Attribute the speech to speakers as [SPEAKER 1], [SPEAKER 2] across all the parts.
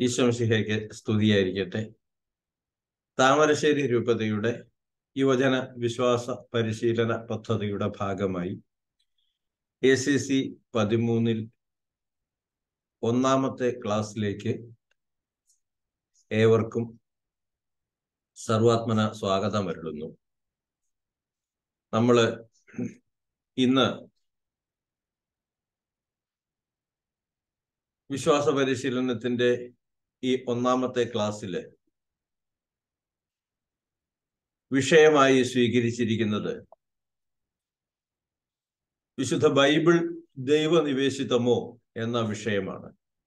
[SPEAKER 1] ഈശ്വംശിഹയ്ക്ക് സ്തുതിയായിരിക്കട്ടെ താമരശ്ശേരി രൂപതയുടെ യുവജന വിശ്വാസ പരിശീലന പദ്ധതിയുടെ ഭാഗമായി എ സി സി പതിമൂന്നിൽ ഒന്നാമത്തെ ക്ലാസ്സിലേക്ക് ഏവർക്കും സർവാത്മന സ്വാഗതം അരുളുന്നു നമ്മള് ഇന്ന് വിശ്വാസ പരിശീലനത്തിന്റെ ഈ ഒന്നാമത്തെ ക്ലാസ്സില് വിഷയമായി സ്വീകരിച്ചിരിക്കുന്നത് വിശുദ്ധ ബൈബിൾ ദൈവനിവേശിതമോ എന്ന വിഷയമാണ്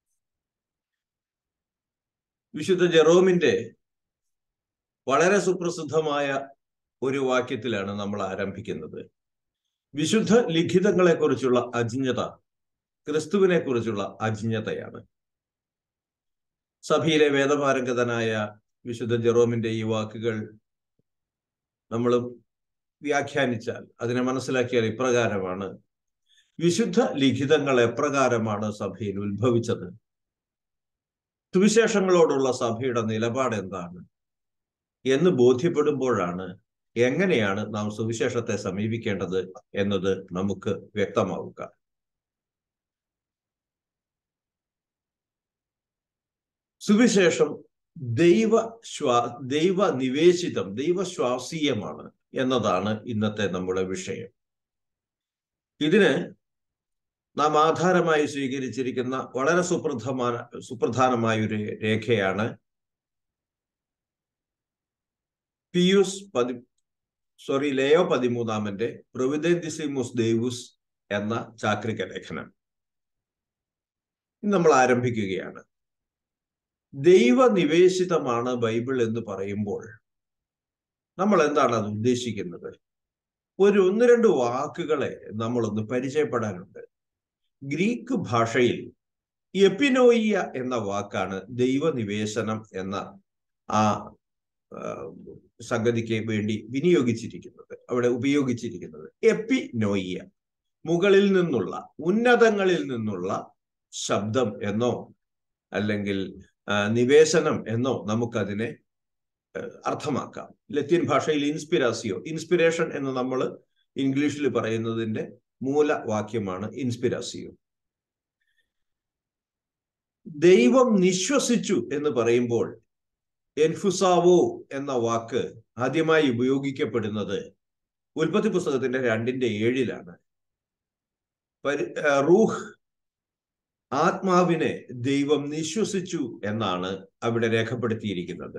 [SPEAKER 1] വിശുദ്ധ ജെറോമിന്റെ വളരെ സുപ്രസിദ്ധമായ ഒരു വാക്യത്തിലാണ് നമ്മൾ ആരംഭിക്കുന്നത് വിശുദ്ധ ലിഖിതങ്ങളെ കുറിച്ചുള്ള അജ്ഞത ക്രിസ്തുവിനെ കുറിച്ചുള്ള അജ്ഞതയാണ് സഭയിലെ വേദപാരംഗതനായ വിശുദ്ധ ജെറോമിന്റെ ഈ വാക്കുകൾ നമ്മൾ വ്യാഖ്യാനിച്ചാൽ അതിനെ മനസ്സിലാക്കിയാൽ ഇപ്രകാരമാണ് വിശുദ്ധ ലിഖിതങ്ങൾ എപ്രകാരമാണ് സഭയിൽ ഉത്ഭവിച്ചത് സുവിശേഷങ്ങളോടുള്ള സഭയുടെ നിലപാട് എന്താണ് എന്ന് ബോധ്യപ്പെടുമ്പോഴാണ് എങ്ങനെയാണ് നാം സുവിശേഷത്തെ സമീപിക്കേണ്ടത് എന്നത് നമുക്ക് വ്യക്തമാവുക സുവിശേഷം ദൈവ ശ്വാ ദൈവ നിവേശിതം ദൈവശ്വാസീയമാണ് എന്നതാണ് ഇന്നത്തെ നമ്മുടെ വിഷയം ഇതിന് നാം ആധാരമായി സ്വീകരിച്ചിരിക്കുന്ന വളരെ സുപ്രധാന സുപ്രധാനമായ ഒരു രേഖയാണ് പിയൂസ് പതി സോറി ലയോ പതിമൂന്നാമന്റെ പ്രൊവിദേന്തിസിമുസ് ദേവുസ് എന്ന ചാക്രിക ലേഖനം നമ്മൾ ആരംഭിക്കുകയാണ് ദൈവനിവേശിതമാണ് ബൈബിൾ എന്ന് പറയുമ്പോൾ നമ്മൾ എന്താണ് അത് ഉദ്ദേശിക്കുന്നത് ഒരു ഒന്ന് രണ്ട് വാക്കുകളെ നമ്മളൊന്ന് പരിചയപ്പെടാനുണ്ട് ഗ്രീക്ക് ഭാഷയിൽ എപ്പിനോയിയ എന്ന വാക്കാണ് ദൈവനിവേശനം എന്ന ആ സംഗതിക്ക് വേണ്ടി വിനിയോഗിച്ചിരിക്കുന്നത് അവിടെ ഉപയോഗിച്ചിരിക്കുന്നത് എപ്പിനോയിയ മുകളിൽ നിന്നുള്ള ഉന്നതങ്ങളിൽ നിന്നുള്ള ശബ്ദം എന്നോ അല്ലെങ്കിൽ നിവേശനം എന്നോ നമുക്കതിനെ അർത്ഥമാക്കാം ലത്തീൻ ഭാഷയിൽ ഇൻസ്പിരാസിയോ ഇൻസ്പിരേഷൻ എന്ന് നമ്മൾ ഇംഗ്ലീഷിൽ പറയുന്നതിന്റെ മൂലവാക്യമാണ് ഇൻസ്പിരാസിയോ ദൈവം നിശ്വസിച്ചു എന്ന് പറയുമ്പോൾ എൻഫുസാവോ എന്ന വാക്ക് ആദ്യമായി ഉപയോഗിക്കപ്പെടുന്നത് ഉൽപ്പത്തി പുസ്തകത്തിന്റെ രണ്ടിന്റെ ഏഴിലാണ് റൂഹ് ആത്മാവിനെ ദൈവം നിശ്വസിച്ചു എന്നാണ് അവിടെ രേഖപ്പെടുത്തിയിരിക്കുന്നത്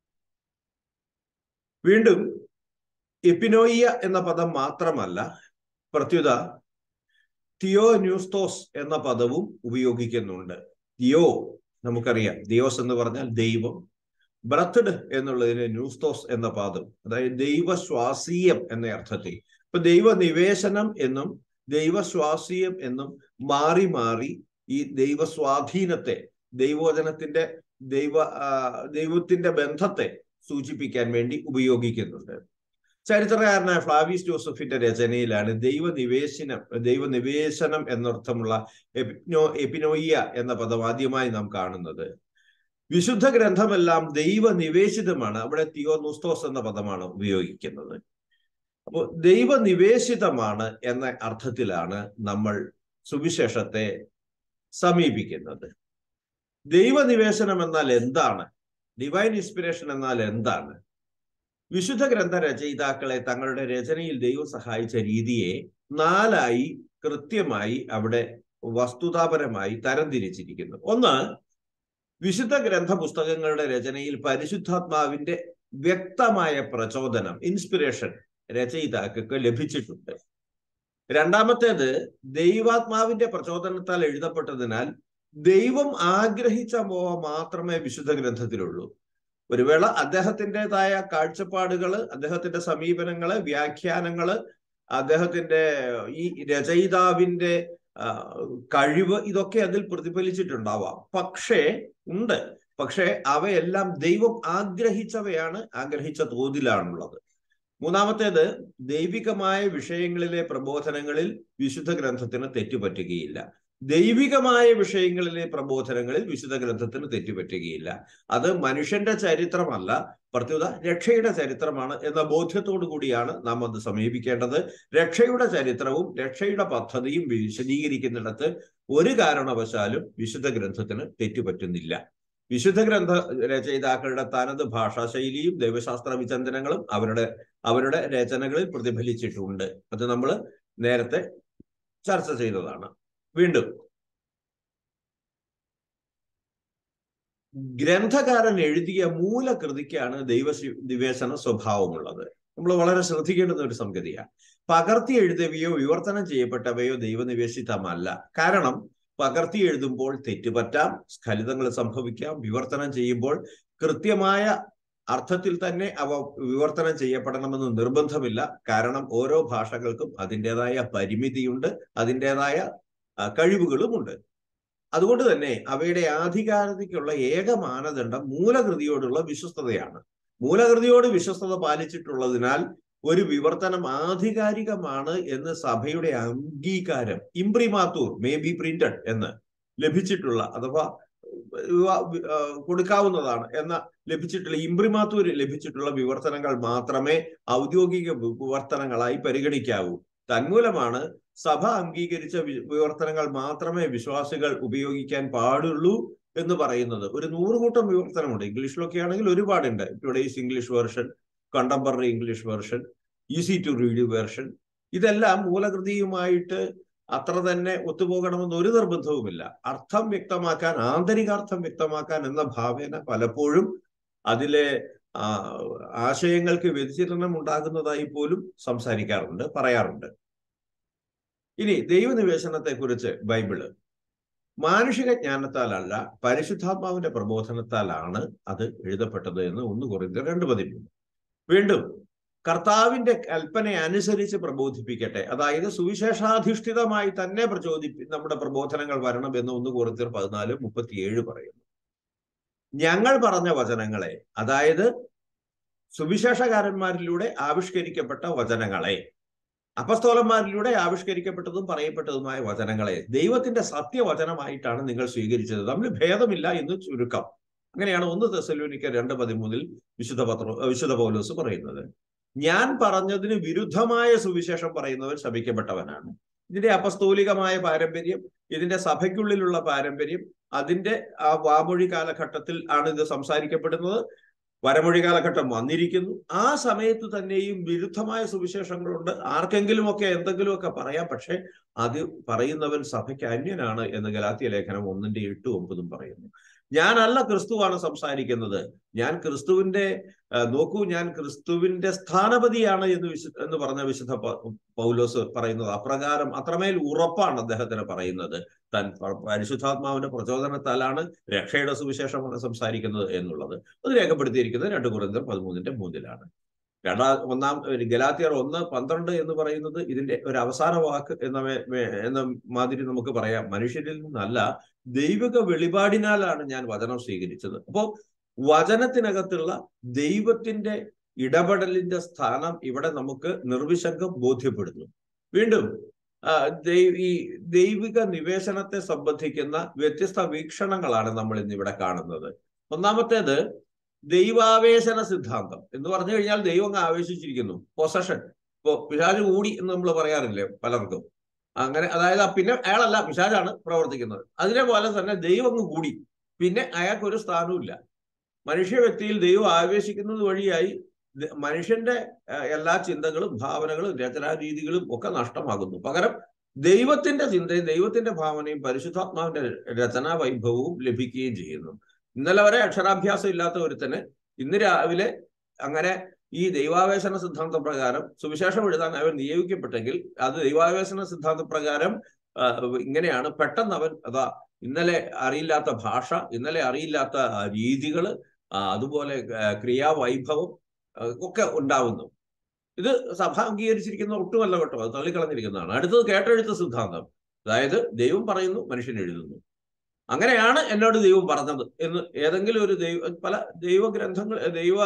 [SPEAKER 1] വീണ്ടും എപ്പിനോയിയ എന്ന പദം മാത്രമല്ല പ്രത്യുത തിയോ ന്യൂസ്തോസ് എന്ന പദവും ഉപയോഗിക്കുന്നുണ്ട് തിയോ നമുക്കറിയാം ദിയോസ് എന്ന് പറഞ്ഞാൽ ദൈവം ബ്രത്ത്ഡ് എന്നുള്ളതിന് ന്യൂസ്തോസ് എന്ന പദം അതായത് ദൈവശ്വാസീയം എന്ന അർത്ഥത്തിൽ ഇപ്പൊ ദൈവനിവേശനം എന്നും ദൈവശ്വാസീയം എന്നും മാറി മാറി ഈ ദൈവസ്വാധീനത്തെ ദൈവോചനത്തിന്റെ ദൈവ ദൈവത്തിന്റെ ബന്ധത്തെ സൂചിപ്പിക്കാൻ വേണ്ടി ഉപയോഗിക്കുന്നുണ്ട് ചരിത്രകാരനായ ഫ്ലാവിസ് ജോസഫിന്റെ രചനയിലാണ് ദൈവനിവേശനം ദൈവനിവേശനം എന്നർത്ഥമുള്ള എപ്പിനോ എപ്പിനോയിയ എന്ന പദം ആദ്യമായി നാം കാണുന്നത് വിശുദ്ധ ഗ്രന്ഥമെല്ലാം ദൈവനിവേശിതമാണ് അവിടെ തിയോനുസ്തോസ് എന്ന പദമാണ് ഉപയോഗിക്കുന്നത് അപ്പോൾ ദൈവനിവേശിതമാണ് എന്ന അർത്ഥത്തിലാണ് നമ്മൾ സുവിശേഷത്തെ സമീപിക്കുന്നത് ദൈവനിവേശനം എന്നാൽ എന്താണ് ഡിവൈൻ ഇൻസ്പിറേഷൻ എന്നാൽ എന്താണ് വിശുദ്ധ ഗ്രന്ഥ രചയിതാക്കളെ തങ്ങളുടെ രചനയിൽ ദൈവം സഹായിച്ച രീതിയെ നാലായി കൃത്യമായി അവിടെ വസ്തുതാപരമായി തരംതിരിച്ചിരിക്കുന്നു ഒന്ന് വിശുദ്ധ ഗ്രന്ഥ പുസ്തകങ്ങളുടെ രചനയിൽ പരിശുദ്ധാത്മാവിന്റെ വ്യക്തമായ പ്രചോദനം ഇൻസ്പിറേഷൻ രചയിതാക്കൾക്ക് ലഭിച്ചിട്ടുണ്ട് രണ്ടാമത്തേത് ദൈവാത്മാവിന്റെ പ്രചോദനത്താൽ എഴുതപ്പെട്ടതിനാൽ ദൈവം ആഗ്രഹിച്ച മോഹ മാത്രമേ വിശുദ്ധ ഗ്രന്ഥത്തിലുള്ളൂ ഒരു വേള അദ്ദേഹത്തിൻ്റെതായ കാഴ്ചപ്പാടുകള് അദ്ദേഹത്തിന്റെ സമീപനങ്ങള് വ്യാഖ്യാനങ്ങള് അദ്ദേഹത്തിന്റെ ഈ രചയിതാവിന്റെ കഴിവ് ഇതൊക്കെ അതിൽ പ്രതിഫലിച്ചിട്ടുണ്ടാവാം പക്ഷേ ഉണ്ട് പക്ഷേ അവയെല്ലാം ദൈവം ആഗ്രഹിച്ചവയാണ് ആഗ്രഹിച്ച തോതിലാണുള്ളത് മൂന്നാമത്തേത് ദൈവികമായ വിഷയങ്ങളിലെ പ്രബോധനങ്ങളിൽ വിശുദ്ധ ഗ്രന്ഥത്തിന് തെറ്റുപറ്റുകയില്ല ദൈവികമായ വിഷയങ്ങളിലെ പ്രബോധനങ്ങളിൽ വിശുദ്ധ ഗ്രന്ഥത്തിന് തെറ്റുപറ്റുകയില്ല അത് മനുഷ്യന്റെ ചരിത്രമല്ല പ്രത്യുത രക്ഷയുടെ ചരിത്രമാണ് എന്ന ബോധ്യത്തോടു കൂടിയാണ് നാം അത് സമീപിക്കേണ്ടത് രക്ഷയുടെ ചരിത്രവും രക്ഷയുടെ പദ്ധതിയും വിശദീകരിക്കുന്നിടത്ത് ഒരു കാരണവശാലും വിശുദ്ധ ഗ്രന്ഥത്തിന് തെറ്റുപറ്റുന്നില്ല വിശുദ്ധ ഗ്രന്ഥ രചയിതാക്കളുടെ തനത് ഭാഷാശൈലിയും ദൈവശാസ്ത്ര വിചിന്തനങ്ങളും അവരുടെ അവരുടെ രചനകളിൽ പ്രതിഫലിച്ചിട്ടുണ്ട് അത് നമ്മൾ നേരത്തെ ചർച്ച ചെയ്തതാണ് വീണ്ടും ഗ്രന്ഥകാരൻ എഴുതിയ മൂലകൃതിക്കാണ് ദൈവ നിവേശന സ്വഭാവമുള്ളത് നമ്മൾ വളരെ ശ്രദ്ധിക്കേണ്ടുന്ന ഒരു സംഗതിയാണ് പകർത്തി എഴുതിയവയോ വിവർത്തനം ചെയ്യപ്പെട്ടവയോ ദൈവനിവേശിതമല്ല കാരണം പകർത്തി എഴുതുമ്പോൾ തെറ്റുപറ്റാം സ്ഖലിതങ്ങൾ സംഭവിക്കാം വിവർത്തനം ചെയ്യുമ്പോൾ കൃത്യമായ അർത്ഥത്തിൽ തന്നെ അവ വിവർത്തനം ചെയ്യപ്പെടണമെന്ന് നിർബന്ധമില്ല കാരണം ഓരോ ഭാഷകൾക്കും അതിൻ്റെതായ പരിമിതിയുണ്ട് അതിൻ്റെതായ കഴിവുകളുമുണ്ട് അതുകൊണ്ട് തന്നെ അവയുടെ ആധികാരികതയ്ക്കുള്ള ഏക മാനദണ്ഡം മൂലകൃതിയോടുള്ള വിശ്വസ്തതയാണ് മൂലകൃതിയോട് വിശ്വസ്തത പാലിച്ചിട്ടുള്ളതിനാൽ ഒരു വിവർത്തനം ആധികാരികമാണ് എന്ന് സഭയുടെ അംഗീകാരം ഇംപ്രിമാത്തൂർ മേ ബി പ്രിന്റഡ് എന്ന് ലഭിച്ചിട്ടുള്ള അഥവാ കൊടുക്കാവുന്നതാണ് എന്ന ലഭിച്ചിട്ടുള്ള ഇംപ്രിമാത്തൂർ ലഭിച്ചിട്ടുള്ള വിവർത്തനങ്ങൾ മാത്രമേ ഔദ്യോഗിക വിവർത്തനങ്ങളായി പരിഗണിക്കാവൂ തന്മൂലമാണ് സഭ അംഗീകരിച്ച വിവർത്തനങ്ങൾ മാത്രമേ വിശ്വാസികൾ ഉപയോഗിക്കാൻ പാടുള്ളൂ എന്ന് പറയുന്നത് ഒരു നൂറുകൂട്ടം വിവർത്തനമുണ്ട് ഇംഗ്ലീഷിലൊക്കെ ആണെങ്കിൽ ഒരുപാടുണ്ട് today's English version contemporary English version easy to read version ഇതെല്ലാം മൂലകൃതിയുമായിട്ട് അത്ര തന്നെ ഒത്തുപോകണമെന്ന് ഒരു നിർബന്ധവുമില്ല അർത്ഥം വ്യക്തമാക്കാൻ ആന്തരികാർത്ഥം വ്യക്തമാക്കാൻ എന്ന ഭാവേന പലപ്പോഴും അതിലെ ആശയങ്ങൾക്ക് വ്യതിചലനം ഉണ്ടാകുന്നതായി പോലും സംസാരിക്കാറുണ്ട് പറയാറുണ്ട് ഇനി ദൈവനിവേശനത്തെ കുറിച്ച് ബൈബിള് മാനുഷിക ജ്ഞാനത്താലല്ല പരിശുദ്ധാത്മാവിന്റെ പ്രബോധനത്താലാണ് അത് എഴുതപ്പെട്ടത് എന്ന് ഒന്ന് കുറഞ്ഞ രണ്ട് പതിമൂന്ന് വീണ്ടും കർത്താവിന്റെ കൽപ്പന അനുസരിച്ച് പ്രബോധിപ്പിക്കട്ടെ അതായത് സുവിശേഷാധിഷ്ഠിതമായി തന്നെ പ്രചോദിപ്പി നമ്മുടെ പ്രബോധനങ്ങൾ വരണം എന്ന് ഒന്ന് കുറച്ച് പതിനാല് മുപ്പത്തിയേഴ് പറയുന്നു ഞങ്ങൾ പറഞ്ഞ വചനങ്ങളെ അതായത് സുവിശേഷകാരന്മാരിലൂടെ ആവിഷ്കരിക്കപ്പെട്ട വചനങ്ങളെ അപസ്തോലന്മാരിലൂടെ ആവിഷ്കരിക്കപ്പെട്ടതും പറയപ്പെട്ടതുമായ വചനങ്ങളെ ദൈവത്തിന്റെ സത്യവചനമായിട്ടാണ് നിങ്ങൾ സ്വീകരിച്ചത് തമ്മിൽ ഭേദമില്ല എന്ന് ചുരുക്കം അങ്ങനെയാണ് ഒന്ന് തെസലോനിക്ക രണ്ട് പതിമൂന്നിൽ വിശുദ്ധ പത്ര വിശുദ്ധ പൗലോസ് പറയുന്നത് ഞാൻ പറഞ്ഞതിന് വിരുദ്ധമായ സുവിശേഷം പറയുന്നവൻ ശപിക്കപ്പെട്ടവനാണ് ഇതിന്റെ അപസ്തോലികമായ പാരമ്പര്യം ഇതിന്റെ സഭയ്ക്കുള്ളിലുള്ള പാരമ്പര്യം അതിന്റെ ആ വാമൊഴി കാലഘട്ടത്തിൽ ആണ് ഇത് സംസാരിക്കപ്പെടുന്നത് വരമൊഴി കാലഘട്ടം വന്നിരിക്കുന്നു ആ സമയത്ത് തന്നെയും വിരുദ്ധമായ സുവിശേഷങ്ങളുണ്ട് ആർക്കെങ്കിലുമൊക്കെ എന്തെങ്കിലുമൊക്കെ പറയാം പക്ഷെ അത് പറയുന്നവൻ സഭയ്ക്ക് അന്യനാണ് എന്ന് ഗലാത്തിയ ലേഖനം ഒന്നിന്റെ എട്ടും ഒമ്പതും പറയുന്നു ഞാനല്ല ക്രിസ്തുവാണ് സംസാരിക്കുന്നത് ഞാൻ ക്രിസ്തുവിന്റെ നോക്കൂ ഞാൻ ക്രിസ്തുവിന്റെ സ്ഥാനപതിയാണ് എന്ന് വിശു എന്ന് പറഞ്ഞ വിശുദ്ധ പൗലോസ് പറയുന്നത് അപ്രകാരം അത്രമേൽ ഉറപ്പാണ് അദ്ദേഹത്തിന് പറയുന്നത് താൻ പരിശുദ്ധാത്മാവിന്റെ പ്രചോദനത്താലാണ് രക്ഷയുടെ സുവിശേഷമാണ് സംസാരിക്കുന്നത് എന്നുള്ളത് അത് രേഖപ്പെടുത്തിയിരിക്കുന്നത് രണ്ട് കുറഞ്ഞ പതിമൂന്നിന്റെ മൂന്നിലാണ് രണ്ടാ ഒന്നാം ഗലാത്തിയർ ഒന്ന് പന്ത്രണ്ട് എന്ന് പറയുന്നത് ഇതിന്റെ ഒരു അവസാന വാക്ക് എന്ന എന്ന മാതിരി നമുക്ക് പറയാം മനുഷ്യരിൽ നിന്നല്ല ദൈവിക വെളിപാടിനാലാണ് ഞാൻ വചനം സ്വീകരിച്ചത് അപ്പോ വചനത്തിനകത്തുള്ള ദൈവത്തിന്റെ ഇടപെടലിന്റെ സ്ഥാനം ഇവിടെ നമുക്ക് നിർവിശങ്കം ബോധ്യപ്പെടുന്നു വീണ്ടും ഈ ദൈവിക നിവേശനത്തെ സംബന്ധിക്കുന്ന വ്യത്യസ്ത വീക്ഷണങ്ങളാണ് നമ്മൾ ഇന്നിവിടെ കാണുന്നത് ഒന്നാമത്തേത് ദൈവാവേശന സിദ്ധാന്തം എന്ന് പറഞ്ഞു കഴിഞ്ഞാൽ ദൈവം അങ്ങ് ആവേശിച്ചിരിക്കുന്നു പൊസഷൻ ഇപ്പോ പിശാജ് കൂടി എന്ന് നമ്മൾ പറയാറില്ലേ പലർക്കും അങ്ങനെ അതായത് പിന്നെ അയാളല്ല പിശാജാണ് പ്രവർത്തിക്കുന്നത് അതിനെ പോലെ തന്നെ ദൈവം അങ്ങ് കൂടി പിന്നെ അയാൾക്ക് ഒരു സ്ഥാനവുമില്ല മനുഷ്യ വ്യക്തിയിൽ ദൈവം ആവേശിക്കുന്നത് വഴിയായി മനുഷ്യന്റെ എല്ലാ ചിന്തകളും ഭാവനകളും രചനാരീതികളും ഒക്കെ നഷ്ടമാകുന്നു പകരം ദൈവത്തിന്റെ ചിന്തയും ദൈവത്തിന്റെ ഭാവനയും പരിശുദ്ധാത്മാവിന്റെ രചനാ വൈഭവവും ലഭിക്കുകയും ചെയ്യുന്നു ഇന്നലെ വരെ അക്ഷരാഭ്യാസം ഇല്ലാത്ത ഒരുത്തന് ഇന്ന് രാവിലെ അങ്ങനെ ഈ ദൈവാവേശന സിദ്ധാന്ത പ്രകാരം സുവിശേഷം എഴുതാൻ അവൻ നിയോഗിക്കപ്പെട്ടെങ്കിൽ അത് ദൈവാവേശന സിദ്ധാന്ത പ്രകാരം ഇങ്ങനെയാണ് പെട്ടെന്ന് അവൻ അതാ ഇന്നലെ അറിയില്ലാത്ത ഭാഷ ഇന്നലെ അറിയില്ലാത്ത രീതികൾ അതുപോലെ ക്രിയാവൈഭവം ഒക്കെ ഉണ്ടാവുന്നു ഇത് സഭ അംഗീകരിച്ചിരിക്കുന്ന ഒട്ടുമല്ല കേട്ടോ അത് തള്ളിക്കളഞ്ഞിരിക്കുന്നതാണ് അടുത്തത് കേട്ടെഴുത്ത് സിദ്ധാന്തം അതായത് ദൈവം പറയുന്നു മനുഷ്യൻ എഴുതുന്നു അങ്ങനെയാണ് എന്നോട് ദൈവം പറഞ്ഞത് എന്ന് ഏതെങ്കിലും ഒരു ദൈവ പല ദൈവഗ്രന്ഥങ്ങൾ ദൈവ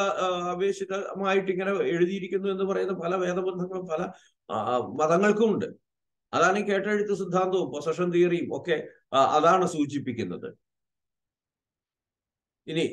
[SPEAKER 1] ആവേശിതമായിട്ട് ഇങ്ങനെ എഴുതിയിരിക്കുന്നു എന്ന് പറയുന്ന പല വേദബന്ധങ്ങളും പല മതങ്ങൾക്കും ഉണ്ട് അതാണ് ഈ കേട്ടെഴുത്ത് സിദ്ധാന്തവും പൊസഷൻ തിയറിയും ഒക്കെ അതാണ് സൂചിപ്പിക്കുന്നത് ഇനി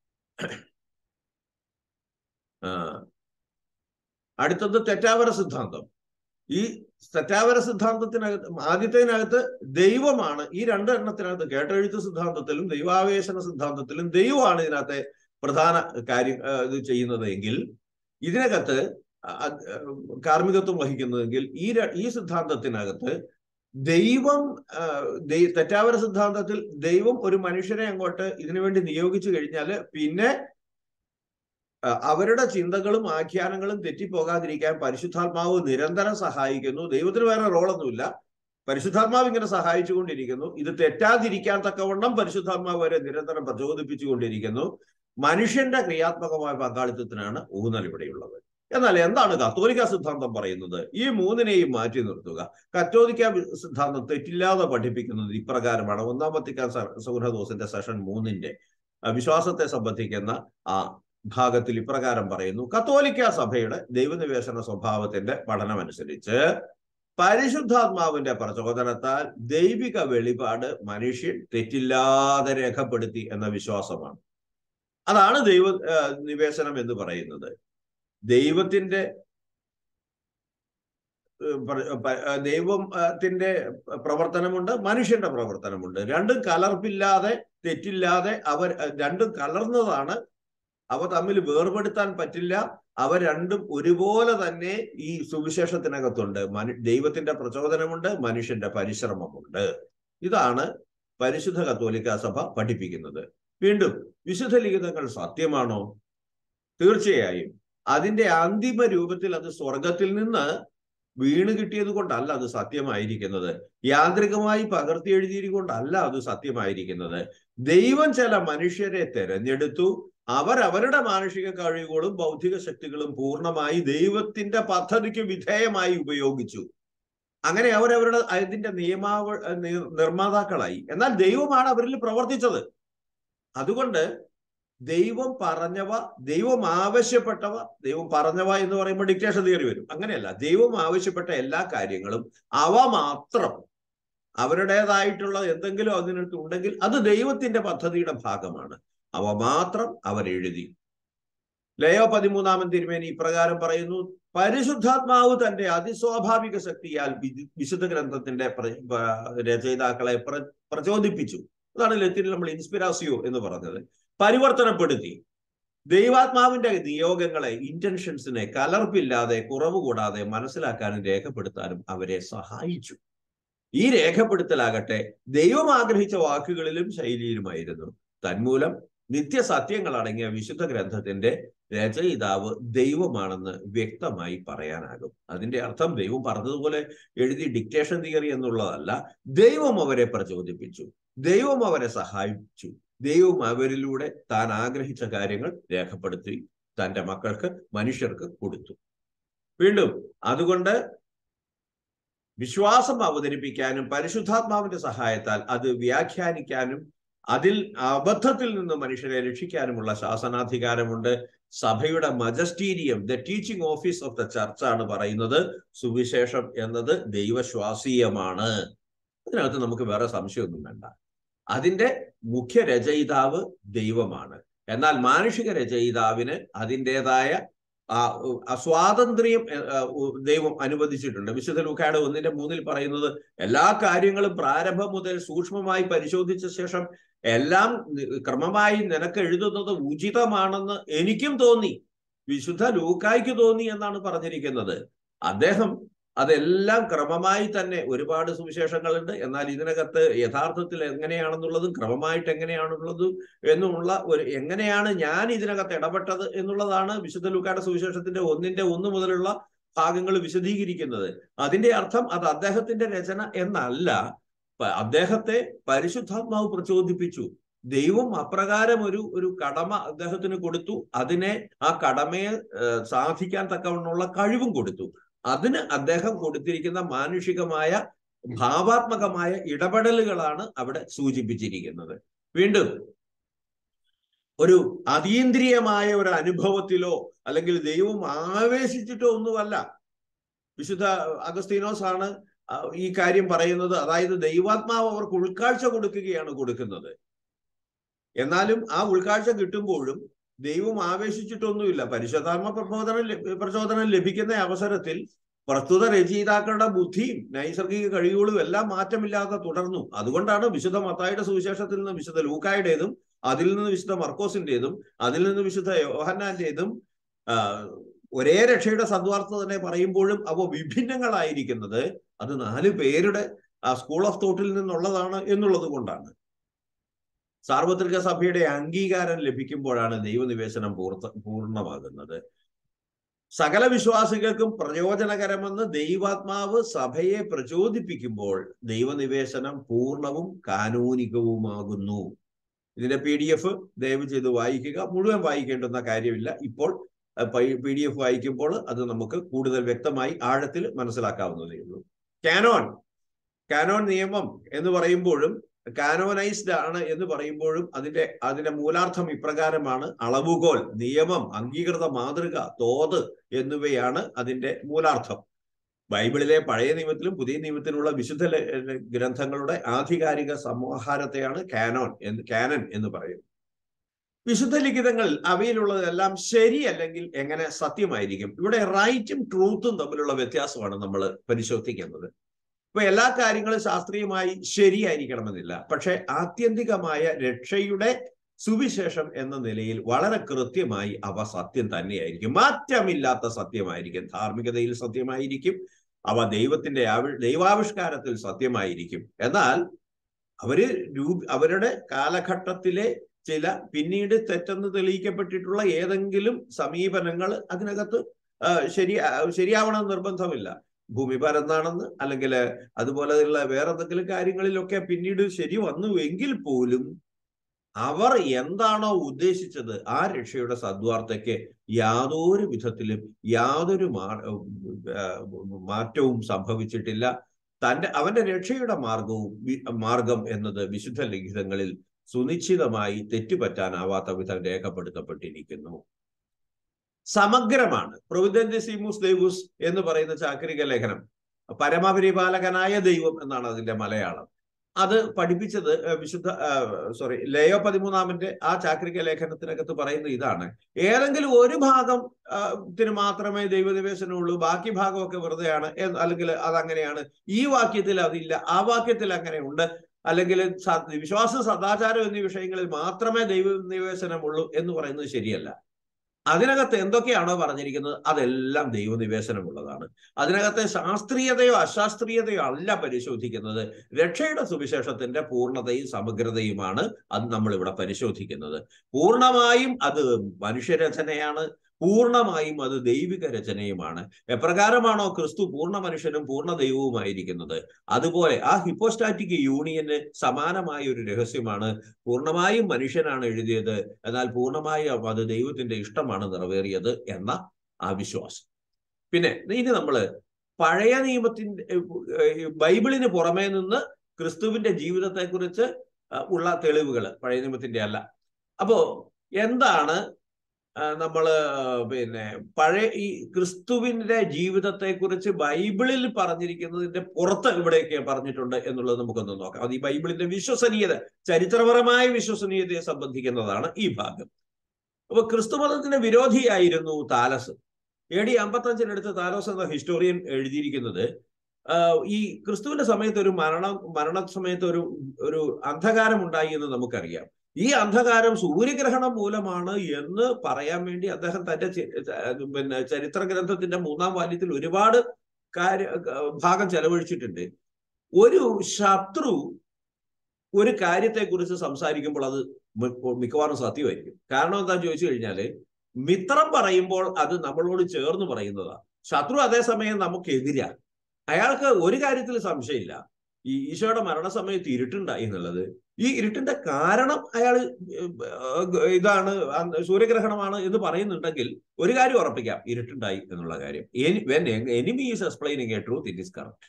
[SPEAKER 1] അടുത്തത് തെറ്റാവര സിദ്ധാന്തം ഈ തെറ്റാവര സിദ്ധാന്തത്തിനകത്ത് ആദ്യത്തേനകത്ത് ദൈവമാണ് ഈ രണ്ടെണ്ണത്തിനകത്ത് കേട്ടെഴുത്ത് സിദ്ധാന്തത്തിലും ദൈവാവേശന സിദ്ധാന്തത്തിലും ദൈവമാണ് ഇതിനകത്തെ പ്രധാന കാര്യം ഇത് ചെയ്യുന്നത് എങ്കിൽ ഇതിനകത്ത് കാർമ്മികത്വം വഹിക്കുന്നതെങ്കിൽ ഈ ഈ സിദ്ധാന്തത്തിനകത്ത് ദൈവം തെറ്റാവര സിദ്ധാന്തത്തിൽ ദൈവം ഒരു മനുഷ്യനെ അങ്ങോട്ട് ഇതിനു വേണ്ടി നിയോഗിച്ചു കഴിഞ്ഞാൽ പിന്നെ അവരുടെ ചിന്തകളും ആഖ്യാനങ്ങളും തെറ്റിപ്പോകാതിരിക്കാൻ പരിശുദ്ധാത്മാവ് നിരന്തരം സഹായിക്കുന്നു ദൈവത്തിന് വേറെ റോളൊന്നുമില്ല പരിശുദ്ധാത്മാവ് ഇങ്ങനെ സഹായിച്ചുകൊണ്ടിരിക്കുന്നു ഇത് തെറ്റാതിരിക്കാൻ തക്കവണ്ണം പരിശുദ്ധാത്മാവ് വരെ നിരന്തരം പ്രചോദിപ്പിച്ചുകൊണ്ടിരിക്കുന്നു മനുഷ്യന്റെ ക്രിയാത്മകമായ പങ്കാളിത്തത്തിനാണ് ഊന്നൽ ഇവിടെയുള്ളത് എന്നാൽ എന്താണ് കത്തോലിക്ക സിദ്ധാന്തം പറയുന്നത് ഈ മൂന്നിനെയും മാറ്റി നിർത്തുക കത്തോലിക്ക സിദ്ധാന്തം തെറ്റില്ലാതെ പഠിപ്പിക്കുന്നത് ഇപ്രകാരമാണ് ഒന്നാം വത്തിക്കാൻ സൗഹൃദോസിന്റെ സെഷൻ മൂന്നിന്റെ വിശ്വാസത്തെ സംബന്ധിക്കുന്ന ആ ഭാഗത്തിൽ ഇപ്രകാരം പറയുന്നു കത്തോലിക്ക സഭയുടെ ദൈവനിവേശന സ്വഭാവത്തിന്റെ പഠനമനുസരിച്ച് പരിശുദ്ധാത്മാവിന്റെ പ്രചോദനത്താൽ ദൈവിക വെളിപാട് മനുഷ്യൻ തെറ്റില്ലാതെ രേഖപ്പെടുത്തി എന്ന വിശ്വാസമാണ് അതാണ് ദൈവ നിവേശനം എന്ന് പറയുന്നത് ദൈവത്തിന്റെ ദൈവത്തിന്റെ പ്രവർത്തനമുണ്ട് മനുഷ്യന്റെ പ്രവർത്തനമുണ്ട് രണ്ടും കലർപ്പില്ലാതെ തെറ്റില്ലാതെ അവർ രണ്ടും കലർന്നതാണ് അവ തമ്മിൽ വേർപെടുത്താൻ പറ്റില്ല അവ രണ്ടും ഒരുപോലെ തന്നെ ഈ സുവിശേഷത്തിനകത്തുണ്ട് മനു ദൈവത്തിന്റെ പ്രചോദനമുണ്ട് മനുഷ്യന്റെ പരിശ്രമമുണ്ട് ഇതാണ് പരിശുദ്ധ കത്തോലിക്ക സഭ പഠിപ്പിക്കുന്നത് വീണ്ടും വിശുദ്ധ ലിഖിതങ്ങൾ സത്യമാണോ തീർച്ചയായും അതിന്റെ അന്തിമ രൂപത്തിൽ അത് സ്വർഗത്തിൽ നിന്ന് വീണ് കിട്ടിയത് കൊണ്ടല്ല അത് സത്യമായിരിക്കുന്നത് യാന്ത്രികമായി പകർത്തി എഴുതിയിരിക്കൊണ്ടല്ല അത് സത്യമായിരിക്കുന്നത് ദൈവം ചില മനുഷ്യരെ തെരഞ്ഞെടുത്തു അവർ അവരുടെ മാനുഷിക കഴിവുകളും ബൗദ്ധിക ശക്തികളും പൂർണ്ണമായി ദൈവത്തിന്റെ പദ്ധതിക്ക് വിധേയമായി ഉപയോഗിച്ചു അങ്ങനെ അവരവരുടെ അതിന്റെ നിയമാവ നിർമ്മാതാക്കളായി എന്നാൽ ദൈവമാണ് അവരിൽ പ്രവർത്തിച്ചത് അതുകൊണ്ട് ദൈവം പറഞ്ഞവ ദൈവം ആവശ്യപ്പെട്ടവ ദൈവം പറഞ്ഞവ എന്ന് പറയുമ്പോൾ ഡിക്റ്റേഷൻ തിയറി വരും അങ്ങനെയല്ല ദൈവം ആവശ്യപ്പെട്ട എല്ലാ കാര്യങ്ങളും അവ മാത്രം അവരുടേതായിട്ടുള്ള എന്തെങ്കിലും അതിനകത്ത് ഉണ്ടെങ്കിൽ അത് ദൈവത്തിന്റെ പദ്ധതിയുടെ ഭാഗമാണ് അവ മാത്രം അവരെഴുതി ലയോ പതിമൂന്നാമൻ തിരുമേനി ഇപ്രകാരം പറയുന്നു പരിശുദ്ധാത്മാവ് തന്റെ അതിസ്വാഭാവിക ശക്തിയാൽ വിശുദ്ധ ഗ്രന്ഥത്തിന്റെ രചയിതാക്കളെ പ്രചോദിപ്പിച്ചു അതാണ് ലത്തിനിൽ നമ്മൾ ഇൻസ്പിരാസിയോ എന്ന് പറഞ്ഞത് പരിവർത്തനപ്പെടുത്തി ദൈവാത്മാവിന്റെ നിയോഗങ്ങളെ ഇന്റൻഷൻസിനെ കലർപ്പില്ലാതെ കുറവ് കൂടാതെ മനസ്സിലാക്കാനും രേഖപ്പെടുത്താനും അവരെ സഹായിച്ചു ഈ രേഖപ്പെടുത്തലാകട്ടെ ദൈവം ആഗ്രഹിച്ച വാക്കുകളിലും ശൈലിയിലുമായിരുന്നു തന്മൂലം നിത്യസത്യങ്ങൾ അടങ്ങിയ വിശുദ്ധ ഗ്രന്ഥത്തിന്റെ രചയിതാവ് ദൈവമാണെന്ന് വ്യക്തമായി പറയാനാകും അതിന്റെ അർത്ഥം ദൈവം പറഞ്ഞതുപോലെ എഴുതി ഡിക്റ്റേഷൻ തിയറി എന്നുള്ളതല്ല ദൈവം അവരെ പ്രചോദിപ്പിച്ചു ദൈവം അവരെ സഹായിച്ചു ദൈവം അവരിലൂടെ താൻ ആഗ്രഹിച്ച കാര്യങ്ങൾ രേഖപ്പെടുത്തി തന്റെ മക്കൾക്ക് മനുഷ്യർക്ക് കൊടുത്തു വീണ്ടും അതുകൊണ്ട് വിശ്വാസം അവതരിപ്പിക്കാനും പരിശുദ്ധാത്മാവിന്റെ സഹായത്താൽ അത് വ്യാഖ്യാനിക്കാനും അതിൽ അബദ്ധത്തിൽ നിന്ന് മനുഷ്യരെ രക്ഷിക്കാനുമുള്ള ശാസനാധികാരമുണ്ട് സഭയുടെ magisterium the teaching office of the church ആണ് പറയുന്നത് സുവിശേഷം എന്നത് ദൈവശ്വാസീയമാണ് അതിനകത്ത് നമുക്ക് വേറെ സംശയമൊന്നും വേണ്ട അതിന്റെ മുഖ്യ രചയിതാവ് ദൈവമാണ് എന്നാൽ മാനുഷിക രചയിതാവിന് അതിൻ്റെതായ ആ സ്വാതന്ത്ര്യം ദൈവം അനുവദിച്ചിട്ടുണ്ട് വിശുദ്ധ ലൂക്കാട് ഒന്നിന്റെ മൂന്നിൽ പറയുന്നത് എല്ലാ കാര്യങ്ങളും പ്രാരംഭം മുതൽ സൂക്ഷ്മമായി പരിശോധിച്ച ശേഷം എല്ലാം ക്രമമായി നിനക്ക് എഴുതുന്നത് ഉചിതമാണെന്ന് എനിക്കും തോന്നി വിശുദ്ധ ലൂക്കായ്ക്ക് തോന്നി എന്നാണ് പറഞ്ഞിരിക്കുന്നത് അദ്ദേഹം അതെല്ലാം ക്രമമായി തന്നെ ഒരുപാട് സുവിശേഷങ്ങളുണ്ട് എന്നാൽ ഇതിനകത്ത് യഥാർത്ഥത്തിൽ എങ്ങനെയാണെന്നുള്ളതും ക്രമമായിട്ട് എങ്ങനെയാണുള്ളതും എന്നുമുള്ള ഒരു എങ്ങനെയാണ് ഞാൻ ഇതിനകത്ത് ഇടപെട്ടത് എന്നുള്ളതാണ് വിശുദ്ധ ലൂക്കായുടെ സുവിശേഷത്തിന്റെ ഒന്നിന്റെ ഒന്ന് മുതലുള്ള ഭാഗങ്ങൾ വിശദീകരിക്കുന്നത് അതിന്റെ അർത്ഥം അത് അദ്ദേഹത്തിന്റെ രചന എന്നല്ല അദ്ദേഹത്തെ പരിശുദ്ധാത്മാവ് പ്രചോദിപ്പിച്ചു ദൈവം അപ്രകാരം ഒരു ഒരു കടമ അദ്ദേഹത്തിന് കൊടുത്തു അതിനെ ആ കടമയെ സാധിക്കാൻ തക്കവണ്ണമുള്ള കഴിവും കൊടുത്തു അതിന് അദ്ദേഹം കൊടുത്തിരിക്കുന്ന മാനുഷികമായ ഭാവാത്മകമായ ഇടപെടലുകളാണ് അവിടെ സൂചിപ്പിച്ചിരിക്കുന്നത് വീണ്ടും ഒരു അതീന്ദ്രിയമായ ഒരു അനുഭവത്തിലോ അല്ലെങ്കിൽ ദൈവം ആവേശിച്ചിട്ടോ ഒന്നുമല്ല വിശുദ്ധ അഗസ്തീനോസ് ആണ് ആ, ഈ കാര്യം പറയുന്നത് അതായത് ദൈവാത്മാവ് അവർക്ക് ഉൾക്കാഴ്ച കൊടുക്കുകയാണ് കൊടുക്കുന്നത് എന്നാലും ആ ഉൾക്കാഴ്ച കിട്ടുമ്പോഴും ദൈവം ആവേശിച്ചിട്ടൊന്നുമില്ല പരിശുദ്ധാത്മ പ്രബോധനം ലഭ- പ്രചോദനം ലഭിക്കുന്ന അവസരത്തിൽ പ്രസ്തുത രചയിതാക്കളുടെ ബുദ്ധിയും നൈസർഗിക കഴിവുകളും എല്ലാം മാറ്റമില്ലാതെ തുടർന്നു അതുകൊണ്ടാണ് വിശുദ്ധ മത്തായുടെ സുവിശേഷത്തിൽ നിന്ന് വിശുദ്ധ ലൂക്കായുടേതും അതിൽ നിന്ന് വിശുദ്ധ മർക്കോസിന്റേതും അതിൽ നിന്ന് വിശുദ്ധ യോഹന്നാന്റേതും ആ, ഒരേ രക്ഷയുടെ സദ്വാർത്ത തന്നെ പറയുമ്പോഴും അവ വിഭിന്നങ്ങളായിരിക്കുന്നത് അത് നാല് പേരുടെ ആ സ്കൂൾ ഓഫ് തോട്ടിൽ നിന്നുള്ളതാണ് എന്നുള്ളത് കൊണ്ടാണ് സാർവത്രിക സഭയുടെ അംഗീകാരം ലഭിക്കുമ്പോഴാണ് ദൈവനിവേശനം പൂർത്ത പൂർണ്ണമാകുന്നത് സകല വിശ്വാസികൾക്കും പ്രയോജനകരമെന്ന് ദൈവാത്മാവ് സഭയെ പ്രചോദിപ്പിക്കുമ്പോൾ ദൈവനിവേശനം പൂർണ്ണവും കാനൂനികവുമാകുന്നു ഇതിന്റെ പി ഡി എഫ് ദയവ് ചെയ്ത് വായിക്കുക മുഴുവൻ വായിക്കേണ്ടുന്ന കാര്യമില്ല ഇപ്പോൾ പി ഡി എഫ് വായിക്കുമ്പോൾ അത് നമുക്ക് കൂടുതൽ വ്യക്തമായി ആഴത്തിൽ മനസ്സിലാക്കാവുന്നതേ ഉള്ളൂ കാനോൻ കാനോൻ നിയമം എന്ന് പറയുമ്പോഴും കാനോനൈസ്ഡ് ആണ് എന്ന് പറയുമ്പോഴും അതിന്റെ അതിന്റെ മൂലാർത്ഥം ഇപ്രകാരമാണ് അളവുകോൽ നിയമം അംഗീകൃത മാതൃക തോത് എന്നിവയാണ് അതിന്റെ മൂലാർത്ഥം ബൈബിളിലെ പഴയ നിയമത്തിലും പുതിയ നിയമത്തിലുള്ള വിശുദ്ധ ല- ഗ്രന്ഥങ്ങളുടെ ആധികാരിക സമാഹാരത്തെയാണ് കാനോൻ എന്ന് കാനൻ എന്ന് പറയുന്നത് വിശുദ്ധ ലിഖിതങ്ങൾ അവയിലുള്ളതെല്ലാം ശരിയല്ലെങ്കിൽ എങ്ങനെ സത്യമായിരിക്കും ഇവിടെ റൈറ്റും ട്രൂത്തും തമ്മിലുള്ള വ്യത്യാസമാണ് നമ്മൾ പരിശോധിക്കുന്നത് ഇപ്പൊ എല്ലാ കാര്യങ്ങളും ശാസ്ത്രീയമായി ശരിയായിരിക്കണമെന്നില്ല പക്ഷെ ആത്യന്തികമായ രക്ഷയുടെ സുവിശേഷം എന്ന നിലയിൽ വളരെ കൃത്യമായി അവ സത്യം തന്നെയായിരിക്കും മാറ്റമില്ലാത്ത സത്യമായിരിക്കും ധാർമ്മികതയിൽ സത്യമായിരിക്കും അവ ദൈവത്തിന്റെ ആവി- ദൈവാവിഷ്കാരത്തിൽ സത്യമായിരിക്കും എന്നാൽ അവര് രൂപ അവരുടെ കാലഘട്ടത്തിലെ ചില പിന്നീട് തെറ്റെന്ന് തെളിയിക്കപ്പെട്ടിട്ടുള്ള ഏതെങ്കിലും സമീപനങ്ങൾ അതിനകത്ത് ആ, ശരി ശരിയാവണം നിർബന്ധമില്ല ഭൂമി പരന്നാണെന്ന് അല്ലെങ്കിൽ അതുപോലെയുള്ള വേറെ എന്തെങ്കിലും കാര്യങ്ങളിലൊക്കെ പിന്നീട് ശരി വന്നു എങ്കിൽ പോലും അവർ എന്താണോ ഉദ്ദേശിച്ചത് ആ രക്ഷയുടെ സദ്വാർത്തയ്ക്ക് യാതൊരു വിധത്തിലും യാതൊരു മാ- ആ, മാറ്റവും സംഭവിച്ചിട്ടില്ല തന്റെ അവന്റെ രക്ഷയുടെ മാർഗവും വി- മാർഗം എന്നത് വിശുദ്ധ ലിഖിതങ്ങളിൽ സുനിശ്ചിതമായി തെറ്റുപറ്റാനാവാത്ത വിധം രേഖപ്പെടുത്തപ്പെട്ടിരിക്കുന്നു സമഗ്രമാണ് പ്രൊവിദന്റിസിമുസ് ദൈവൂസ് എന്ന് പറയുന്ന ചാക്രിക ലേഖനം പരമപരിപാലകനായ ദൈവം എന്നാണ് അതിന്റെ മലയാളം അത് പഠിപ്പിച്ചത് ഏഹ്, വിശുദ്ധ സോറി ലയോ പതിമൂന്നാമന്റെ ആ ചാക്രിക ലേഖനത്തിനകത്ത് പറയുന്ന ഇതാണ് ഏതെങ്കിലും ഒരു ഭാഗം ആ, ത്തിന് മാത്രമേ ദൈവനിവേശനമുള്ളൂ ബാക്കി ഭാഗമൊക്കെ വെറുതെയാണ് എന്ന് അല്ലെങ്കിൽ അതങ്ങനെയാണ് ഈ വാക്യത്തിൽ അതില്ല ആ വാക്യത്തിൽ അങ്ങനെയുണ്ട് അല്ലെങ്കിൽ സ- വിശ്വാസം സദാചാരം എന്നീ വിഷയങ്ങളിൽ മാത്രമേ ദൈവനിവേശനമുള്ളൂ എന്ന് പറയുന്നത് ശരിയല്ല അതിനകത്ത് എന്തൊക്കെയാണോ പറഞ്ഞിരിക്കുന്നത് അതെല്ലാം ദൈവനിവേശനമുള്ളതാണ് അതിനകത്തെ ശാസ്ത്രീയതയോ അശാസ്ത്രീയതയോ അല്ല പരിശോധിക്കുന്നത് രക്ഷയുടെ സുവിശേഷത്തിന്റെ പൂർണ്ണതയും സമഗ്രതയുമാണ് അത് നമ്മൾ ഇവിടെ പരിശോധിക്കുന്നത് പൂർണ്ണമായും അത് മനുഷ്യരചനയാണ് പൂർണ്ണമായും അത് ദൈവിക രചനയുമാണ് എപ്രകാരമാണോ ക്രിസ്തു പൂർണ്ണ മനുഷ്യനും പൂർണ്ണ ദൈവവുമായിരിക്കുന്നത് അതുപോലെ ആ ഹിപ്പോസ്റ്റാറ്റിക് യൂണിയന് സമാനമായ ഒരു രഹസ്യമാണ് പൂർണ്ണമായും മനുഷ്യനാണ് എഴുതിയത് എന്നാൽ പൂർണ്ണമായും അത് ദൈവത്തിന്റെ ഇഷ്ടമാണ് നിറവേറിയത് എന്ന ആ വിശ്വാസം പിന്നെ ഇനി നമ്മള് പഴയ നിയമത്തിന്റെ ഏഹ്, ബൈബിളിന് പുറമേ നിന്ന് ക്രിസ്തുവിന്റെ ജീവിതത്തെക്കുറിച്ച് അഹ്, ഉള്ള തെളിവുകൾ പഴയ നിയമത്തിന്റെ അല്ല അപ്പോ എന്താണ് നമ്മൾ പിന്നെ പഴയ ഈ ക്രിസ്തുവിന്റെ ജീവിതത്തെക്കുറിച്ച് ബൈബിളിൽ പറഞ്ഞിരിക്കുന്നതിന്റെ പുറത്ത് ഇവിടെയൊക്കെ പറഞ്ഞിട്ടുണ്ട് എന്നുള്ളത് നമുക്കൊന്ന് നോക്കാം അത് ഈ ബൈബിളിന്റെ വിശ്വസനീയത ചരിത്രപരമായ വിശ്വസനീയതയെ സംബന്ധിക്കുന്നതാണ് ഈ ഭാഗം അപ്പൊ ക്രിസ്തുമതത്തിന് വിരോധിയായിരുന്നു താലസ് എ ഡി അമ്പത്തഞ്ചിനടുത്ത് താലോസ് എന്ന ഹിസ്റ്റോറിയൻ എഴുതിയിരിക്കുന്നത് ആഹ് ഈ ക്രിസ്തുവിന്റെ സമയത്ത് ഒരു മരണം മരണ സമയത്ത് ഒരു ഒരു അന്ധകാരം ഉണ്ടായി എന്ന് നമുക്കറിയാം ഈ അന്ധകാരം സൂര്യഗ്രഹണം മൂലമാണ് എന്ന് പറയാൻ വേണ്ടി അദ്ദേഹം തന്റെ ചി- ച- പിന്നെ ചരിത്ര ഗ്രന്ഥത്തിന്റെ മൂന്നാം വാല്യത്തിൽ ഒരുപാട് കാര്യ ഭാഗം ചെലവഴിച്ചിട്ടുണ്ട് ഒരു ശത്രു ഒരു കാര്യത്തെക്കുറിച്ച് സംസാരിക്കുമ്പോൾ അത് മി- മിക്കവാറും സത്യമായിരിക്കും കാരണം എന്താന്ന് ചോദിച്ചു കഴിഞ്ഞാല് മിത്രം പറയുമ്പോൾ അത് നമ്മളോട് ചേർന്ന് പറയുന്നതാ ശത്രു അതേസമയം നമുക്കെതിരാ അയാൾക്ക് ഒരു കാര്യത്തിൽ സംശയമില്ല ഈ ഈശോയുടെ മരണസമയത്ത് ഇരുട്ടുണ്ടായി എന്നുള്ളത് ഈ ഇരുട്ടിന്റെ കാരണം അയാൾ ഇതാണ് അന്ന് സൂര്യഗ്രഹണമാണ് എന്ന് പറയുന്നുണ്ടെങ്കിൽ ഒരു കാര്യം ഉറപ്പിക്കാം ഇരുട്ടുണ്ടായി എന്നുള്ള കാര്യം when enemy is explaining a truth it is correct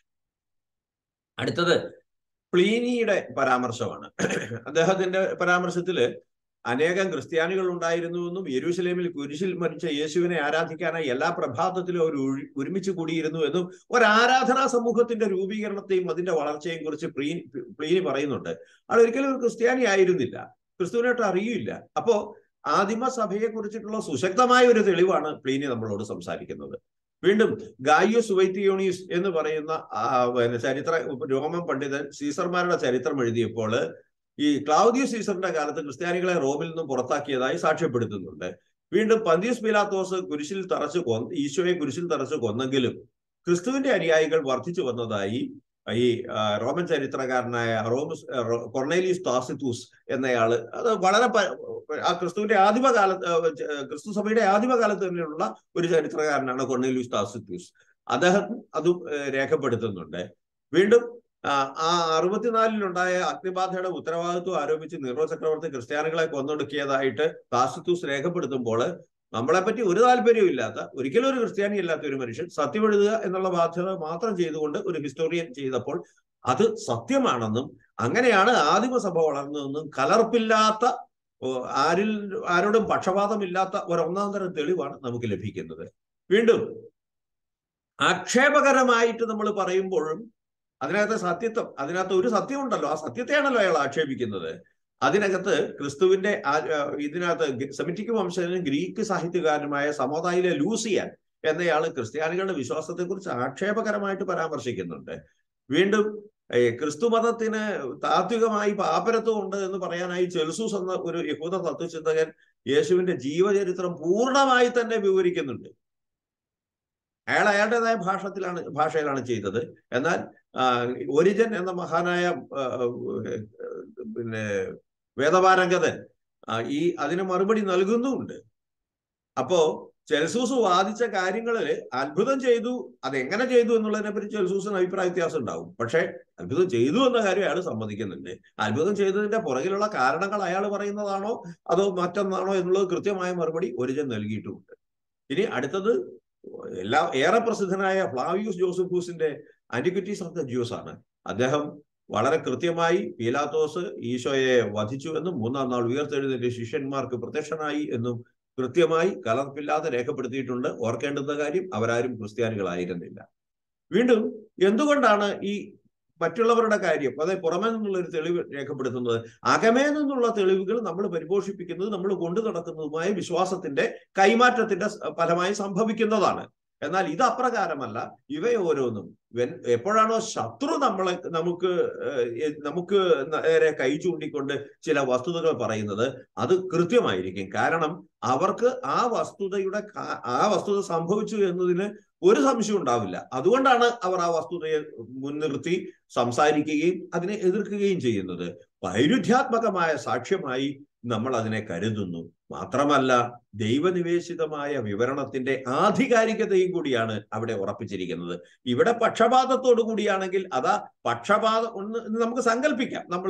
[SPEAKER 1] അടുത്തത് പ്ലീനിയുടെ പരാമർശമാണ് അദ്ദേഹത്തിന്റെ പരാമർശത്തില് അനേകം ക്രിസ്ത്യാനികൾ ഉണ്ടായിരുന്നുവെന്നും യെരൂശലേമിൽ കുരിശിൽ മരിച്ച യേശുവിനെ ആരാധിക്കാനായി എല്ലാ പ്രഭാതത്തിലും അവർ ഒഴി- ഒരുമിച്ച് കൂടിയിരുന്നു എന്നും ഒരു ആരാധനാ സമൂഹത്തിന്റെ രൂപീകരണത്തെയും അതിന്റെ വളർച്ചയെയും കുറിച്ച് പ്രീ പ്ലീനി പറയുന്നുണ്ട് ആൾ ഒരിക്കലും ഒരു ക്രിസ്ത്യാനി ആയിരുന്നില്ല ക്രിസ്തുവിനായിട്ട് അറിയില്ല അപ്പോ ആദിമ സഭയെ കുറിച്ചിട്ടുള്ള സുശക്തമായ ഒരു തെളിവാണ് പ്ലീനി നമ്മളോട് സംസാരിക്കുന്നത് വീണ്ടും ഗായിയോസ് വൈത്തിയോണീസ് എന്ന് പറയുന്ന ആ, പിന്നെ ചരിത്ര രോമൻ പണ്ഡിതൻ സീസർമാരുടെ ചരിത്രം എഴുതിയപ്പോൾ ഈ ക്ലൗദിയസ് സീസറിന്റെ കാലത്ത് ക്രിസ്ത്യാനികളെ റോമിൽ നിന്നും പുറത്താക്കിയതായി സാക്ഷ്യപ്പെടുത്തുന്നുണ്ട് വീണ്ടും പന്തിയസ് പിലാത്തോസ് കുരിശിൽ തറച്ച് കൊന്ന് ഈശോയെ കുരിശിൽ തറച്ച് കൊന്നെങ്കിലും ക്രിസ്തുവിന്റെ അനുയായികൾ വർദ്ധിച്ചു വന്നതായി ഈ ആ, റോമൻ ചരിത്രകാരനായ റോമസ് ആ, റോ- കൊർണേലിയസ് താസിത്തൂസ് എന്നയാള് അത് വളരെ പ- ആ ക്രിസ്തുവിന്റെ ആദിമകാലത്ത് ആ, ച- ക്രിസ്തു സഭയുടെ ആദിമകാലത്ത് തന്നെയുള്ള ഒരു ചരിത്രകാരനാണ് കൊർണേലിയസ് താസിത്തൂസ് അദ്ദേഹം അതും ഏ, രേഖപ്പെടുത്തുന്നുണ്ട് വീണ്ടും ആ, ആ അറുപത്തിനാലിലുണ്ടായ അഗ്നിബാധയുടെ ഉത്തരവാദിത്വം ആരോപിച്ച് നീറോ ചക്രവർത്തി ക്രിസ്ത്യാനികളെ കൊന്നൊടുക്കിയതായിട്ട് താസിത്തൂസ് രേഖപ്പെടുത്തുമ്പോൾ നമ്മളെപ്പറ്റി ഒരു താല്പര്യവും ഇല്ലാത്ത ഒരിക്കലും ഒരു ക്രിസ്ത്യാനി അല്ലാത്ത ഒരു മനുഷ്യൻ സത്യം എഴുതുക എന്നുള്ള ബാധ്യത മാത്രം ചെയ്തുകൊണ്ട് ഒരു ഹിസ്റ്റോറിയൻ ചെയ്തപ്പോൾ അത് സത്യമാണെന്നും അങ്ങനെയാണ് ആദിമസഭ വളർന്നതെന്നും കലർപ്പില്ലാത്ത ഓ, ആരിൽ ആരോടും പക്ഷപാതമില്ലാത്ത ഒരു ഒന്നാം തരം തെളിവാണ് നമുക്ക് ലഭിക്കുന്നത് വീണ്ടും ആക്ഷേപകരമായിട്ട് നമ്മൾ പറയുമ്പോഴും അതിനകത്ത് സത്യത്വം അതിനകത്ത് ഒരു സത്യമുണ്ടല്ലോ ആ സത്യത്തെയാണല്ലോ അയാൾ ആക്ഷേപിക്കുന്നത് അതിനകത്ത് ക്രിസ്തുവിന്റെ ആ- ആ, ഇതിനകത്ത് സെമിറ്റിക് വംശജനും ഗ്രീക്ക് സാഹിത്യകാരനുമായ സമോതായിലെ ലൂസിയാൻ എന്നയാള് ക്രിസ്ത്യാനികളുടെ വിശ്വാസത്തെക്കുറിച്ച് ആക്ഷേപകരമായിട്ട് പരാമർശിക്കുന്നുണ്ട് വീണ്ടും ഏ, ക്രിസ്തു മതത്തിന് താത്വികമായി പാപരത്വം ഉണ്ട് എന്ന് പറയാനായി ചെൽസൂസ് എന്ന ഒരു യഹൂദ തത്വചിന്തകൻ യേശുവിന്റെ ജീവചരിത്രം പൂർണ്ണമായി തന്നെ വിവരിക്കുന്നുണ്ട് അയാൾ അയാളുടേതായ ഭാഷത്തിലാണ് ഭാഷയിലാണ് ചെയ്തത് എന്നാൽ ആ, ഒരിജൻ എന്ന മഹാനായ ആ, പിന്നെ വേദപാരംഗതൻ ആ, ഈ അതിന് മറുപടി നൽകുന്നുമുണ്ട് അപ്പോ ചെൽസൂസ് വാദിച്ച കാര്യങ്ങളിൽ അത്ഭുതം ചെയ്തു അതെങ്ങനെ ചെയ്തു എന്നുള്ളതിനെ പറ്റി ചെൽസൂസിന് അഭിപ്രായ വ്യത്യാസം ഉണ്ടാവും പക്ഷെ അത്ഭുതം ചെയ്തു എന്ന കാര്യം അയാൾ സമ്മതിക്കുന്നുണ്ട് അത്ഭുതം ചെയ്തതിന്റെ പുറകിലുള്ള കാരണങ്ങൾ അയാൾ പറയുന്നതാണോ അതോ മറ്റൊന്നാണോ എന്നുള്ളത് കൃത്യമായ മറുപടി ഒരിജൻ നൽകിയിട്ടുമുണ്ട് ഇനി അടുത്തത് എല്ലാ ഏറെ പ്രസിദ്ധനായ ഫ്ലാവിയൂസ് ജോസഫൂസിന്റെ ആന്റിക്വിറ്റീസ് ഓഫ് ദ ജ്യൂസ് ആണ് അദ്ദേഹം വളരെ കൃത്യമായി പീലാത്തോസ് ഈശോയെ വധിച്ചു എന്നും മൂന്നാം നാൾ ഉയർത്തെഴുന്നേറ്റ് ശിഷ്യന്മാർക്ക് പ്രത്യക്ഷനായി എന്നും കൃത്യമായി കലർപ്പില്ലാതെ രേഖപ്പെടുത്തിയിട്ടുണ്ട് ഓർക്കേണ്ടുന്ന കാര്യം അവരാരും ക്രിസ്ത്യാനികളായിരുന്നില്ല വീണ്ടും എന്തുകൊണ്ടാണ് ഈ മറ്റുള്ളവരുടെ കാര്യം അതായത് പുറമേ നിന്നുള്ള ഒരു തെളിവ് രേഖപ്പെടുത്തുന്നത് അകമേ നിന്നുള്ള തെളിവുകൾ നമ്മൾ പരിപോഷിപ്പിക്കുന്നത് നമ്മൾ കൊണ്ടു നടക്കുന്നതുമായ വിശ്വാസത്തിന്റെ കൈമാറ്റത്തിന്റെ സ- ഫലമായി സംഭവിക്കുന്നതാണ് എന്നാൽ ഇത് അപ്രകാരമല്ല ഇവയോരോന്നും വെൻ എപ്പോഴാണോ ശത്രു നമ്മളെ നമുക്ക് ഏഹ്, നമുക്ക് നേരെ കൈ ചൂണ്ടിക്കൊണ്ട് ചില വസ്തുതകൾ പറയുന്നത് അത് കൃത്യമായിരിക്കും കാരണം അവർക്ക് ആ വസ്തുതയുടെ കാ- ആ വസ്തുത സംഭവിച്ചു എന്നതിന് ഒരു സംശയം ഉണ്ടാവില്ല അതുകൊണ്ടാണ് അവർ ആ വസ്തുതയെ മുൻനിർത്തി സംസാരിക്കുകയും അതിനെ എതിർക്കുകയും ചെയ്യുന്നത് വൈരുദ്ധ്യാത്മകമായ സാക്ഷ്യമായി നമ്മൾ അതിനെ കരുതുന്നു മാത്രമല്ല ദൈവനിവേശിതമായ വിവരണത്തിന്റെ ആധികാരികതയും കൂടിയാണ് അവിടെ ഉറപ്പിച്ചിരിക്കുന്നത് ഇവിടെ പക്ഷപാതത്തോടു കൂടിയാണെങ്കിൽ അതാ പക്ഷപാതം ഒന്ന് എന്ന് നമുക്ക് സങ്കല്പിക്കാം നമ്മൾ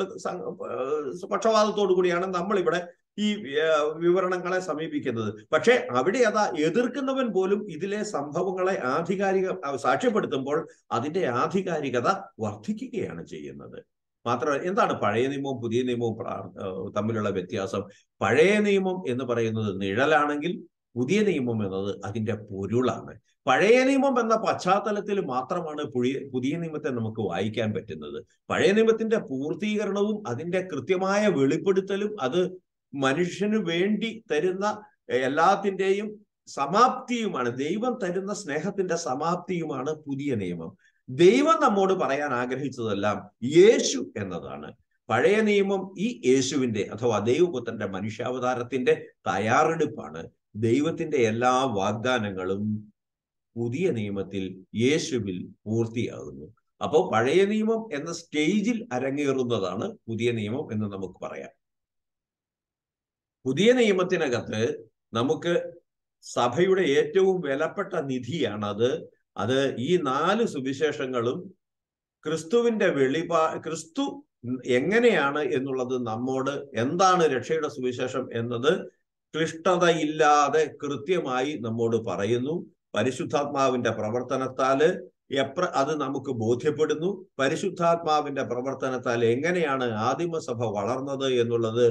[SPEAKER 1] പക്ഷപാതത്തോടു കൂടിയാണ് നമ്മൾ ഇവിടെ ഈ ഏർ, വിവരണങ്ങളെ സമീപിക്കുന്നത് പക്ഷെ അവിടെ അതാ എതിർക്കുന്നവൻ പോലും ഇതിലെ സംഭവങ്ങളെ ആധികാരിക അഹ് സാക്ഷ്യപ്പെടുത്തുമ്പോൾ അതിന്റെ ആധികാരികത വർദ്ധിക്കുകയാണ് ചെയ്യുന്നത് മാത്രമല്ല എന്താണ് പഴയ നിയമവും പുതിയ നിയമവും പ്രാ- ഏർ, തമ്മിലുള്ള വ്യത്യാസം പഴയ നിയമം എന്ന് പറയുന്നത് നിഴലാണെങ്കിൽ പുതിയ നിയമം എന്നത് അതിന്റെ പൊരുളാണ് പഴയ നിയമം എന്ന പശ്ചാത്തലത്തിൽ മാത്രമാണ് പുതിയ പുതിയ നിയമത്തെ നമുക്ക് വായിക്കാൻ പറ്റുന്നത് പഴയ നിയമത്തിന്റെ പൂർത്തീകരണവും അതിന്റെ കൃത്യമായ വെളിപ്പെടുത്തലും അത് മനുഷ്യന് വേണ്ടി തരുന്ന എല്ലാത്തിൻ്റെയും സമാപ്തിയുമാണ് ദൈവം തരുന്ന സ്നേഹത്തിന്റെ സമാപ്തിയുമാണ് പുതിയ നിയമം ദൈവം നമ്മോട് പറയാൻ ആഗ്രഹിച്ചതെല്ലാം യേശു എന്നതാണ് പഴയ നിയമം ഈ യേശുവിന്റെ അഥവാ ദൈവപുത്രന്റെ മനുഷ്യാവതാരത്തിന്റെ തയ്യാറെടുപ്പാണ് ദൈവത്തിന്റെ എല്ലാ വാഗ്ദാനങ്ങളും പുതിയ നിയമത്തിൽ യേശുവിൽ പൂർത്തിയാകുന്നു അപ്പോൾ പഴയ നിയമം എന്ന സ്റ്റേജിൽ അരങ്ങേറുന്നതാണ് പുതിയ നിയമം എന്ന് നമുക്ക് പറയാം പുതിയ നിയമത്തിനകത്ത് നമുക്ക് സഭയുടെ ഏറ്റവും വിലപ്പെട്ട നിധിയാണത് അത് ഈ നാല് സുവിശേഷങ്ങളും ക്രിസ്തുവിന്റെ വെളിപാ ക്രിസ്തു എങ്ങനെയാണ് എന്നുള്ളത് നമ്മോട് എന്താണ് രക്ഷയുടെ സുവിശേഷം എന്നത് ക്ലിഷ്ടതയില്ലാതെ കൃത്യമായി നമ്മോട് പറയുന്നു പരിശുദ്ധാത്മാവിന്റെ പ്രവർത്തനത്താല് എപ്ര അത് നമുക്ക് ബോധ്യപ്പെടുന്നു പരിശുദ്ധാത്മാവിന്റെ പ്രവർത്തനത്താൽ എങ്ങനെയാണ് ആദിമസഭ വളർന്നത് എന്നുള്ളത്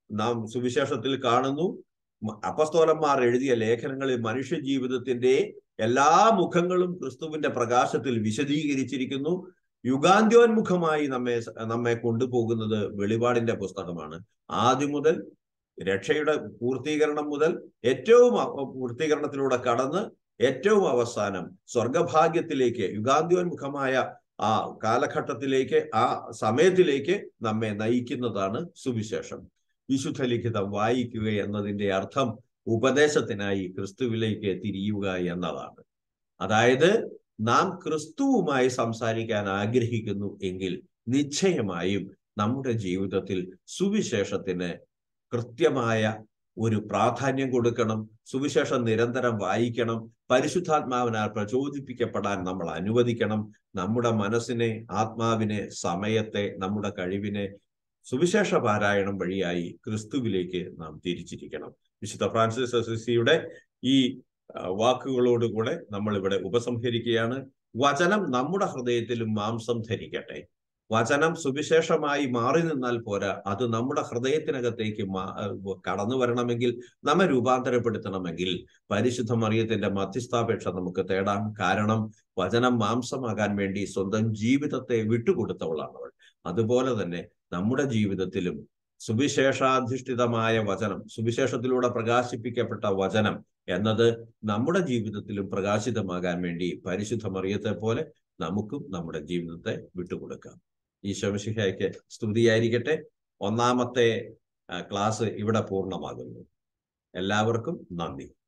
[SPEAKER 1] നാം സുവിശേഷത്തിൽ കാണുന്നു മ- അപ്പസ്തോലന്മാർ എഴുതിയ ലേഖനങ്ങളിൽ മനുഷ്യ ജീവിതത്തിന്റെ എല്ലാ മുഖങ്ങളും ക്രിസ്തുവിന്റെ പ്രകാശത്തിൽ വിശദീകരിച്ചിരിക്കുന്നു യുഗാന്ത്യോന്മുഖമായി നമ്മെ നമ്മെ കൊണ്ടുപോകുന്നത് വെളിപാടിന്റെ പുസ്തകമാണ് ആദ്യം മുതൽ രക്ഷയുടെ പൂർത്തീകരണം മുതൽ ഏറ്റവും അവ- പൂർത്തീകരണത്തിലൂടെ കടന്ന് ഏറ്റവും അവസാനം സ്വർഗഭാഗ്യത്തിലേക്ക് യുഗാന്ത്യോന്മുഖമായ ആ കാലഘട്ടത്തിലേക്ക് ആ സമയത്തിലേക്ക് നമ്മെ നയിക്കുന്നതാണ് സുവിശേഷം വിശുദ്ധ ലിഖിതം വായിക്കുക എന്നതിന്റെ അർത്ഥം ഉപദേശത്തിനായി ക്രിസ്തുവിലേക്ക് തിരിയുക എന്നതാണ് അതായത് നാം ക്രിസ്തുവുമായി സംസാരിക്കാൻ ആഗ്രഹിക്കുന്നു എങ്കിൽ നിശ്ചയമായും നമ്മുടെ ജീവിതത്തിൽ സുവിശേഷത്തിന് കൃത്യമായ ഒരു പ്രാധാന്യം കൊടുക്കണം സുവിശേഷം നിരന്തരം വായിക്കണം പരിശുദ്ധാത്മാവിനാൽ പ്രചോദിപ്പിക്കപ്പെടാൻ നമ്മൾ അനുവദിക്കണം നമ്മുടെ മനസ്സിനെ ആത്മാവിനെ സമയത്തെ നമ്മുടെ കഴിവിനെ സുവിശേഷ പാരായണം വഴിയായി ക്രിസ്തുവിലേക്ക് നാം തിരിച്ചിരിക്കണം വിശുദ്ധ ഫ്രാൻസിസ് അസിസിയുടെ ഈ ആ, വാക്കുകളോടുകൂടെ നമ്മൾ ഇവിടെ ഉപസംഹരിക്കുകയാണ് വചനം നമ്മുടെ ഹൃദയത്തിലും മാംസം ധരിക്കട്ടെ വചനം സുവിശേഷമായി മാറി നിന്നാൽ പോരാ അത് നമ്മുടെ ഹൃദയത്തിനകത്തേക്ക് മാ കടന്നു വരണമെങ്കിൽ നമ്മെ രൂപാന്തരപ്പെടുത്തണമെങ്കിൽ പരിശുദ്ധ മറിയത്തിന്റെ മധ്യസ്ഥാപേക്ഷ നമുക്ക് തേടാം കാരണം വചനം മാംസമാകാൻ വേണ്ടി സ്വന്തം ജീവിതത്തെ വിട്ടുകൊടുത്തവളാണ് അവൾ അതുപോലെ തന്നെ നമ്മുടെ ജീവിതത്തിലും സുവിശേഷാധിഷ്ഠിതമായ വചനം സുവിശേഷത്തിലൂടെ പ്രകാശിപ്പിക്കപ്പെട്ട വചനം എന്നത് നമ്മുടെ ജീവിതത്തിലും പ്രകാശിതമാകാൻ വേണ്ടി പരിശുദ്ധ മറിയത്തെ പോലെ നമുക്കും നമ്മുടെ ജീവിതത്തെ വിട്ടുകൊടുക്കാം ഈശോമിശിഹയ്ക്ക് സ്തുതിയായിരിക്കട്ടെ ഒന്നാമത്തെ ആ, ക്ലാസ് ഇവിടെ പൂർണ്ണമാകുന്നു എല്ലാവർക്കും നന്ദി